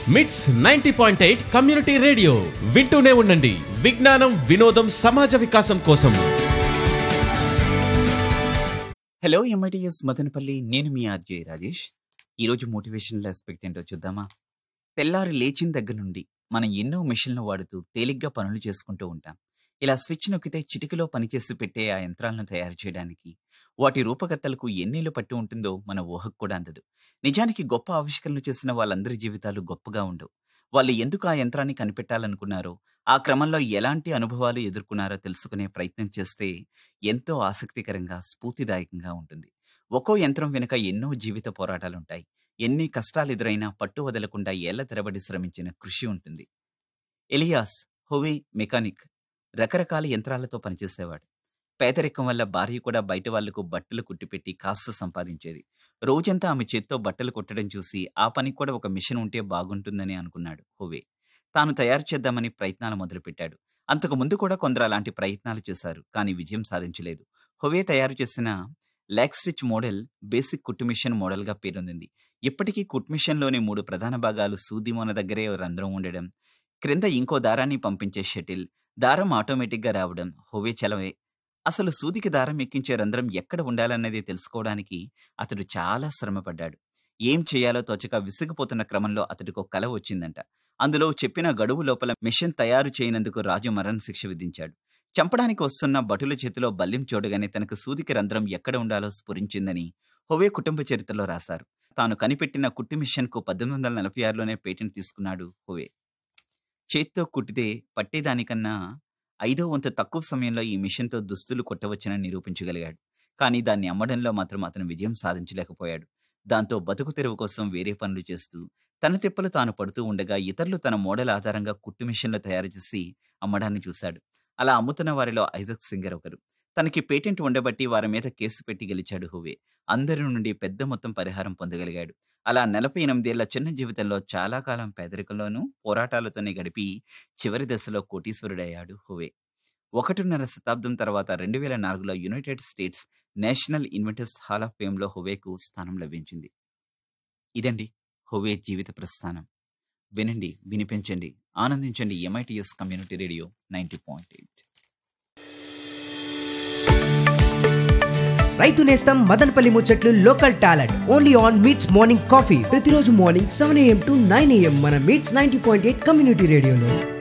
మిట్స్ ninety point eight community radio వింటూనే ఉండండి విజ్ఞానం వినోదం సమాజ వికాసం కోసం హలో ఎంఐటిఎస్ మదనపల్లి నేను మీ ఆర్జే రాజేష్ ఈరోజు మోటివేషనల్ ఆస్పెక్ట్ ఏంటో చూద్దామా తెల్లారి లేచిన దగ్గర నుండి మనం ఎన్నో మిషన్లు వాడుతూ తేలిగ్గా పనులు చేసుకుంటూ ఉంటాం ఇలా స్విచ్ నొక్కితే చిటికలో పనిచేసి పెట్టే ఆ యంత్రాలను తయారు చేయడానికి వాటి రూపకర్తలకు ఎన్నేళ్ళు పట్టి ఉంటుందో మన ఊహకు కూడా అందదు నిజానికి గొప్ప ఆవిష్కరణలు చేసిన వాళ్ళందరి జీవితాలు గొప్పగా ఉండవు వాళ్ళు ఎందుకు ఆ యంత్రాన్ని కనిపెట్టాలనుకున్నారో ఆ క్రమంలో ఎలాంటి అనుభవాలు ఎదుర్కొన్నారో తెలుసుకునే ప్రయత్నం చేస్తే ఎంతో ఆసక్తికరంగా స్ఫూర్తిదాయకంగా ఉంటుంది ఒక్కో యంత్రం వెనుక ఎన్నో జీవిత పోరాటాలుంటాయి ఎన్ని కష్టాలు ఎదురైనా పట్టు వదలకుండా ఏళ్ల తరబడి శ్రమించిన కృషి ఉంటుంది ఎలియాస్ హోవే మెకానిక్ రకరకాల యంత్రాలతో పనిచేసేవాడు పేదరికం వల్ల భార్య కూడా బయట వాళ్లకు బట్టలు కుట్టిపెట్టి కాస్త సంపాదించేది రోజంతా ఆమె చేత్తో బట్టలు కుట్టడం చూసి ఆ పని కూడా ఒక మిషన్ ఉంటే బాగుంటుందని అనుకున్నాడు హోవే తాను తయారు చేద్దామని ప్రయత్నాలు మొదలుపెట్టాడు అంతకు ముందు కూడా కొందరు అలాంటి ప్రయత్నాలు చేశారు కానీ విజయం సాధించలేదు హొవే తయారు చేసిన లాక్ స్టిచ్ మోడల్ బేసిక్ కుట్టు మిషన్ మోడల్గా పేరొందింది ఇప్పటికీ కుట్ మిషన్లోని మూడు ప్రధాన భాగాలు సూది మొన దగ్గరే రంధ్రం ఉండడం క్రింద ఇంకో దారాన్ని పంపించే షటిల్ దారం ఆటోమేటిక్గా రావడం హోవే చలవే అసలు సూదికి దారం ఎక్కించే రంధ్రం ఎక్కడ ఉండాలన్నది తెలుసుకోవడానికి అతడు చాలా శ్రమపడ్డాడు ఏం చేయాలో తోచక విసిగిపోతున్న క్రమంలో అతడికి ఒక కల వచ్చిందంట అందులో చెప్పిన గడువు లోపల మిషన్ తయారు చేయనందుకు రాజు మరణ శిక్ష విధించాడు చంపడానికి వస్తున్న భటుల చేతిలో బల్యం చూడగానే తనకు సూదికి రంధ్రం ఎక్కడ ఉండాలో స్ఫురించిందని హోవే కుటుంబ చరిత్రలో రాశారు తాను కనిపెట్టిన కుట్టి మిషన్కు పద్దెనిమిది వందల నలభై ఆరులోనే పేటెంట్ తీసుకున్నాడు హోవే చేత్తో కుట్టితే పట్టేదానికన్నా ఐదో వంతు తక్కువ సమయంలో ఈ మిషన్తో దుస్తులు కొట్టవచ్చని నిరూపించగలిగాడు కానీ దాన్ని అమ్మడంలో మాత్రం అతను విజయం సాధించలేకపోయాడు దాంతో బతుకు తెరువు కోసం వేరే పనులు చేస్తూ తన తిప్పలు తాను పడుతూ ఉండగా ఇతరులు తన మోడల్ ఆధారంగా కుట్టు మిషన్లు తయారు చేసి అమ్మడాన్ని చూశాడు అలా అమ్ముతున్న వారిలో ఐజక్ సింగర్ ఒకరు తనకి పేటెంట్ ఉండబట్టి వారి మీద కేసు పెట్టి గెలిచాడు హువే అందరి నుండి పెద్ద మొత్తం పరిహారం పొందగలిగాడు అలా నలభై ఎనిమిదేళ్ల చిన్న జీవితంలో చాలా కాలం పేదరికంలోనూ పోరాటాలతోనే గడిపి చివరి దశలో కోటీశ్వరుడయ్యాడు హువే ఒకటిన్నర శతాబ్దం తర్వాత రెండు వేల నాలుగులో united states national inventors hall of ఫేమ్లో హువేకు స్థానం లభించింది ఇదండి హువే జీవిత ప్రస్థానం వినండి వినిపించండి ఆనందించండి MITS community radio ninety point eight రైతు నేస్తం మదనపల్లి ముచ్చట్లు local talent only on MITS morning coffee ప్రతిరోజు morning seven AM to nine AM మన MITS ninety point eight community రేడియోలో